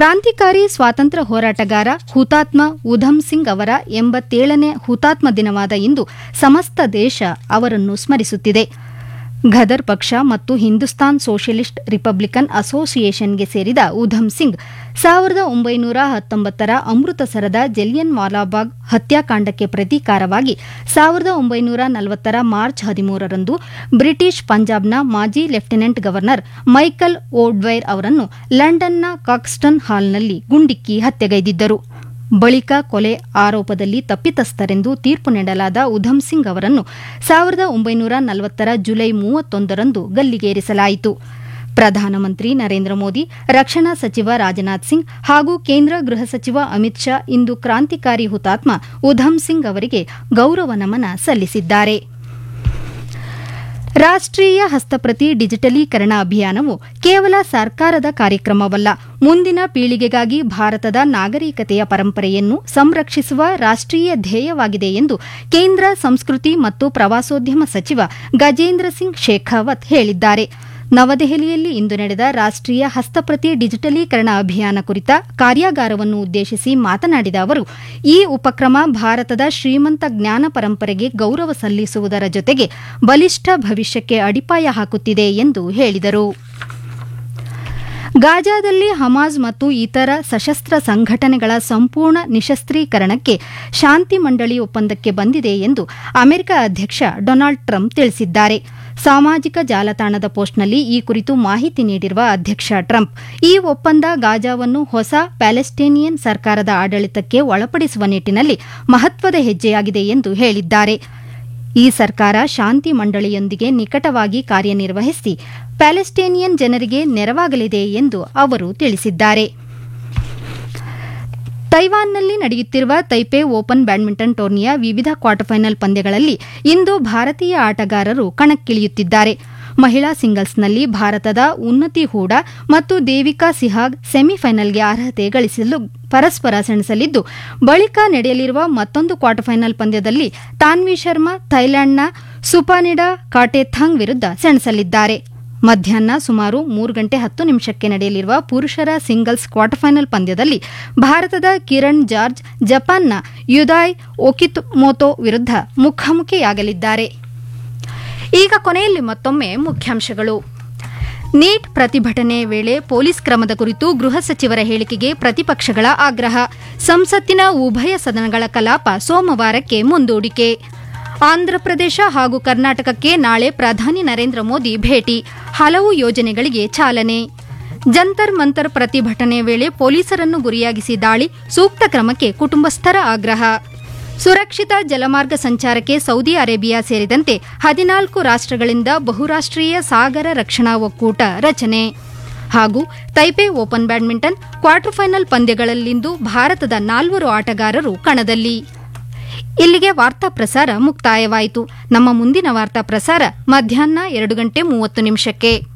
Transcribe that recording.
ಕ್ರಾಂತಿಕಾರಿ ಸ್ವಾತಂತ್ರ್ಯ ಹೋರಾಟಗಾರ ಹುತಾತ್ಮ ಉಧಮ್ ಸಿಂಗ್ ಅವರ ಎಂಬತ್ತೇಳನೇ ಹುತಾತ್ಮ ದಿನವಾದ ಇಂದು ಸಮಸ್ತ ದೇಶ ಅವರನ್ನು ಸ್ಮರಿಸುತ್ತಿದೆ ಘದರ್ ಪಕ್ಷ ಮತ್ತು ಹಿಂದೂಸ್ತಾನ್ ಸೋಷಿಯಲಿಸ್ಟ್ ರಿಪಬ್ಲಿಕನ್ ಅಸೋಸಿಯೇಷನ್ಗೆ ಸೇರಿದ ಉಧಮ್ ಸಿಂಗ್ ಸಾವಿರದ ಒಂಬೈನೂರ ಹತ್ತೊಂಬತ್ತರ ಅಮೃತಸರದ ಜಲಿಯನ್ ವಾಲಾಬಾಗ್ ಹತ್ಯಾಕಾಂಡಕ್ಕೆ ಪ್ರತೀಕಾರವಾಗಿ ಸಾವಿರದ ಒಂಬೈನೂರ ನಲವತ್ತರ ಮಾರ್ಚ್ ಹದಿಮೂರರಂದು ಬ್ರಿಟಿಷ್ ಪಂಜಾಬ್ನ ಮಾಜಿ ಲೆಫ್ಟಿನೆಂಟ್ ಗವರ್ನರ್ ಮೈಕಲ್ ಓಡ್ವೈರ್ ಅವರನ್ನು ಲಂಡನ್ನ ಕಾಕ್ಸ್ಟನ್ ಹಾಲ್ನಲ್ಲಿ ಗುಂಡಿಕ್ಕಿ ಹತ್ಯೆಗೈದಿದ್ದರು ಬಳಿಕ ಕೊಲೆ ಆರೋಪದಲ್ಲಿ ತಪ್ಪಿತಸ್ಥರೆಂದು ತೀರ್ಪು ನೀಡಲಾದ ಉಧಮ್ ಸಿಂಗ್ ಅವರನ್ನು ಸಾವಿರದ ಒಂಬೈನೂರ ನಲವತ್ತರ ಜುಲೈ ಮೂವತ್ತೊಂದರಂದು ಗಲ್ಲಿಗೇರಿಸಲಾಯಿತು ಪ್ರಧಾನಮಂತ್ರಿ ನರೇಂದ್ರ ಮೋದಿ ರಕ್ಷಣಾ ಸಚಿವ ರಾಜನಾಥ್ ಸಿಂಗ್ ಹಾಗೂ ಕೇಂದ್ರ ಗೃಹ ಸಚಿವ ಅಮಿತ್ ಶಾ ಇಂದು ಕ್ರಾಂತಿಕಾರಿ ಹುತಾತ್ಮ ಉಧಮ್ ಸಿಂಗ್ ಅವರಿಗೆ ಗೌರವ ನಮನ ಸಲ್ಲಿಸಿದ್ದಾರೆ ರಾಷ್ಟ್ರೀಯ ಹಸ್ತಪ್ರತಿ ಡಿಜಿಟಲೀಕರಣ ಅಭಿಯಾನವು ಕೇವಲ ಸರ್ಕಾರದ ಕಾರ್ಯಕ್ರಮವಲ್ಲ ಮುಂದಿನ ಪೀಳಿಗೆಗಾಗಿ ಭಾರತದ ನಾಗರಿಕತೆಯ ಪರಂಪರೆಯನ್ನು ಸಂರಕ್ಷಿಸುವ ರಾಷ್ಟ್ರೀಯ ಧ್ಯೇಯವಾಗಿದೆ ಎಂದು ಕೇಂದ್ರ ಸಂಸ್ಕೃತಿ ಮತ್ತು ಪ್ರವಾಸೋದ್ಯಮ ಸಚಿವ ಗಜೇಂದ್ರ ಸಿಂಗ್ ಶೇಖಾವತ್ ಹೇಳಿದ್ದಾರೆ ನವದೆಹಲಿಯಲ್ಲಿ ಇಂದು ನಡೆದ ರಾಷ್ಟ್ರೀಯ ಹಸ್ತಪ್ರತಿ ಡಿಜಿಟಲೀಕರಣ ಅಭಿಯಾನ ಕುರಿತ ಕಾರ್ಯಾಗಾರವನ್ನು ಉದ್ದೇಶಿಸಿ ಮಾತನಾಡಿದ ಅವರು ಈ ಉಪಕ್ರಮ ಭಾರತದ ಶ್ರೀಮಂತ ಜ್ಞಾನ ಪರಂಪರೆಗೆ ಗೌರವ ಸಲ್ಲಿಸುವುದರ ಜೊತೆಗೆ ಬಲಿಷ್ಠ ಭವಿಷ್ಯಕ್ಕೆ ಅಡಿಪಾಯ ಹಾಕುತ್ತಿದೆ ಎಂದು ಹೇಳಿದರು ಗಾಜಾದಲ್ಲಿ ಹಮಾಜ್ ಮತ್ತು ಇತರ ಸಶಸ್ತ್ರ ಸಂಘಟನೆಗಳ ಸಂಪೂರ್ಣ ನಿಶಸ್ತ್ರೀಕರಣಕ್ಕೆ ಶಾಂತಿ ಮಂಡಳಿ ಒಪ್ಪಂದಕ್ಕೆ ಬಂದಿದೆ ಎಂದು ಅಮೆರಿಕ ಅಧ್ಯಕ್ಷ ಡೊನಾಲ್ಡ್ ಟ್ರಂಪ್ ತಿಳಿಸಿದ್ದಾರೆ ಸಾಮಾಜಿಕ ಜಾಲತಾಣದ ಪೋಸ್ಟ್ನಲ್ಲಿ ಈ ಕುರಿತು ಮಾಹಿತಿ ನೀಡಿರುವ ಅಧ್ಯಕ್ಷ ಟ್ರಂಪ್ ಈ ಒಪ್ಪಂದ ಗಾಜಾವನ್ನು ಹೊಸ ಪ್ಯಾಲೆಸ್ಟೇನಿಯನ್ ಸರ್ಕಾರದ ಆಡಳಿತಕ್ಕೆ ಒಳಪಡಿಸುವ ನಿಟ್ಟಿನಲ್ಲಿ ಮಹತ್ವದ ಹೆಜ್ಜೆಯಾಗಿದೆ ಎಂದು ಹೇಳಿದ್ದಾರೆ ಈ ಸರ್ಕಾರ ಶಾಂತಿ ಮಂಡಳಿಯೊಂದಿಗೆ ನಿಕಟವಾಗಿ ಕಾರ್ಯನಿರ್ವಹಿಸಿ ಪ್ಯಾಲೆಸ್ಟೇನಿಯನ್ ಜನರಿಗೆ ನೆರವಾಗಲಿದೆ ಎಂದು ಅವರು ತಿಳಿಸಿದ್ದಾರೆ ತೈವಾನ್ನಲ್ಲಿ ನಡೆಯುತ್ತಿರುವ ತೈಪೆ ಓಪನ್ ಬ್ಯಾಡ್ಮಿಂಟನ್ ಟೂರ್ನಿಯ ವಿವಿಧ ಕ್ವಾರ್ಟರ್ ಫೈನಲ್ ಪಂದ್ಯಗಳಲ್ಲಿ ಇಂದು ಭಾರತೀಯ ಆಟಗಾರರು ಕಣಕ್ಕಿಳಿಯುತ್ತಿದ್ದಾರೆ ಮಹಿಳಾ ಸಿಂಗಲ್ಸ್ನಲ್ಲಿ ಭಾರತದ ಉನ್ನತಿ ಹೂಡಾ ಮತ್ತು ದೇವಿಕಾ ಸಿಹಾಗ್ ಸೆಮಿಫೈನಲ್ಗೆ ಅರ್ಹತೆ ಗಳಿಸಲು ಪರಸ್ಪರ ಸೆಣಸಲಿದ್ದು ಬಳಿಕ ನಡೆಯಲಿರುವ ಮತ್ತೊಂದು ಕ್ವಾರ್ಟರ್ ಫೈನಲ್ ಪಂದ್ಯದಲ್ಲಿ ತಾನ್ವಿ ಶರ್ಮಾ ಥೈಲ್ಯಾಂಡ್ನ ಸುಪಾನಿಡಾ ಕಾಟೆಥಾಂಗ್ ವಿರುದ್ಧ ಸೆಣಸಲಿದ್ದಾರೆ ಮಧ್ಯಾಹ್ನ ಸುಮಾರು ಮೂರು ಗಂಟೆ ಹತ್ತು ನಿಮಿಷಕ್ಕೆ ನಡೆಯಲಿರುವ ಪುರುಷರ ಸಿಂಗಲ್ಸ್ ಕ್ವಾರ್ಟರ್ ಫೈನಲ್ ಪಂದ್ಯದಲ್ಲಿ ಭಾರತದ ಕಿರಣ್ ಜಾರ್ಜ್ ಜಪಾನ್ನ ಯುದಾಯ್ ಒಕಿತ್ಮೋತೋ ವಿರುದ್ಧ ಮುಖಾಮುಖಿಯಾಗಲಿದ್ದಾರೆ ಈಗ ಕೊನೆಯಲ್ಲಿ ಮತ್ತೊಮ್ಮೆ ಮುಖ್ಯಾಂಶಗಳು ನೀಟ್ ಪ್ರತಿಭಟನೆ ವೇಳೆ ಪೊಲೀಸ್ ಕ್ರಮದ ಕುರಿತು ಗೃಹ ಸಚಿವರ ಹೇಳಿಕೆಗೆ ಪ್ರತಿಪಕ್ಷಗಳ ಆಗ್ರಹ ಸಂಸತ್ತಿನ ಉಭಯ ಸದನಗಳ ಕಲಾಪ ಸೋಮವಾರಕ್ಕೆ ಮುಂದೂಡಿಕೆ ಆಂಧ್ರಪ್ರದೇಶ ಹಾಗೂ ಕರ್ನಾಟಕಕ್ಕೆ ನಾಳೆ ಪ್ರಧಾನಿ ನರೇಂದ್ರ ಮೋದಿ ಭೇಟಿ ಹಲವು ಯೋಜನೆಗಳಿಗೆ ಚಾಲನೆ ಜಂತರ್ ಮಂತರ್ ಪ್ರತಿಭಟನೆ ವೇಳೆ ಪೊಲೀಸರನ್ನು ಗುರಿಯಾಗಿಸಿ ದಾಳಿ ಸೂಕ್ತ ಕ್ರಮಕ್ಕೆ ಕುಟುಂಬಸ್ಥರ ಆಗ್ರಹ ಸುರಕ್ಷಿತ ಜಲಮಾರ್ಗ ಸಂಚಾರಕ್ಕೆ ಸೌದಿ ಅರೇಬಿಯಾ ಸೇರಿದಂತೆ ಹದಿನಾಲ್ಕು ರಾಷ್ಟ್ರಗಳಿಂದ ಬಹುರಾಷ್ಟ್ರೀಯ ಸಾಗರ ರಕ್ಷಣಾ ಒಕ್ಕೂಟ ರಚನೆ ಹಾಗೂ Taipei open badminton quarter final ಪಂದ್ಯಗಳಲ್ಲಿಂದು ಭಾರತದ ನಾಲ್ವರು ಆಟಗಾರರು ಕಣದಲ್ಲಿ ಇಲ್ಲಿಗೆ ವಾರ್ತಾ ಪ್ರಸಾರ ಮುಕ್ತಾಯವಾಯಿತು ನಮ್ಮ ಮುಂದಿನ ವಾರ್ತಾ ಪ್ರಸಾರ ಮಧ್ಯಾಹ್ನ ಎರಡು ಗಂಟೆ ಮೂವತ್ತು ನಿಮಿಷಕ್ಕೆ